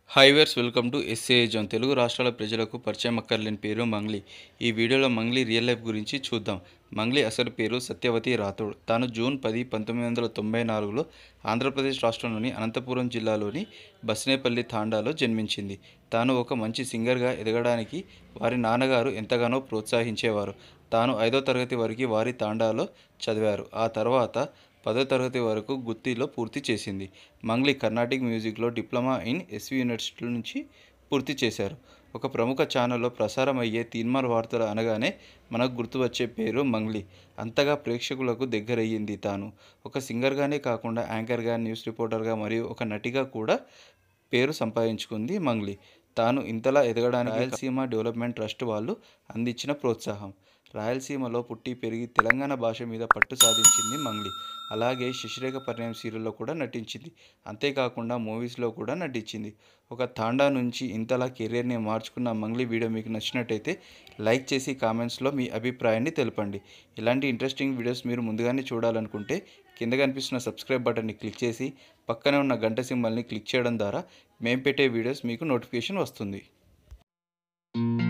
హైవేర్స్ welcome to SA zone Telugu రాష్ట్రాల ప్రజలకు పరిచయం అక్కర్లేని పేరు మంగ్లీ ఈ వీడియోలో మంగ్లీ రియల్ లైఫ్ గురించి చూద్దాం మంగ్లీ అసలు పేరు సత్యవతి రాథోడ్ తాను జూన్ పది పంతొమ్మిది వందల తొంభై నాలుగులో ఆంధ్రప్రదేశ్ రాష్ట్రంలోని అనంతపురం జిల్లాలోని బస్నేపల్లి తాండాలో జన్మించింది తాను ఒక మంచి సింగర్గా ఎదగడానికి వారి నాన్నగారు ఎంతగానో ప్రోత్సహించేవారు తాను ఐదో తరగతి వరకు వారి తాండాలో చదివారు ఆ తర్వాత పదో తరగతి వరకు గుత్తిలో పూర్తి చేసింది మంగ్లీ కర్ణాటిక్ మ్యూజిక్లో డిప్లొమా ఇన్ ఎస్వి యూనివర్సిటీ నుంచి పూర్తి చేశారు ఒక ప్రముఖ ఛానల్లో ప్రసారం అయ్యే తీన్మార్ వార్తలు అనగానే మనకు గుర్తు వచ్చే పేరు మంగ్లీ అంతగా ప్రేక్షకులకు దగ్గరయ్యింది తాను ఒక సింగర్గానే కాకుండా యాంకర్గా న్యూస్ రిపోర్టర్గా మరియు ఒక నటిగా కూడా పేరు సంపాదించుకుంది మంగ్లీ తాను ఇంతలా ఎదగడానికి రాయలసీమ డెవలప్మెంట్ ట్రస్ట్ వాళ్ళు అందించిన ప్రోత్సాహం రాయలసీమలో పుట్టి పెరిగి తెలంగాణ భాష మీద పట్టు సాధించింది మంగ్లీ అలాగే శశిరేఖ పరిణయం సీరియల్లో కూడా నటించింది అంతేకాకుండా మూవీస్లో కూడా నటించింది ఒక తాండా నుంచి ఇంతలా కెరీర్ని మార్చుకున్న మంగ్లీ వీడియో మీకు నచ్చినట్టయితే లైక్ చేసి కామెంట్స్లో మీ అభిప్రాయాన్ని తెలపండి ఇలాంటి ఇంట్రెస్టింగ్ వీడియోస్ మీరు ముందుగానే చూడాలనుకుంటే కింద కనిపిస్తున్న సబ్స్క్రైబ్ బటన్ని క్లిక్ చేసి పక్కనే ఉన్న గంట సింబల్ని క్లిక్ చేయడం ద్వారా మేము పెట్టే వీడియోస్ మీకు నోటిఫికేషన్ వస్తుంది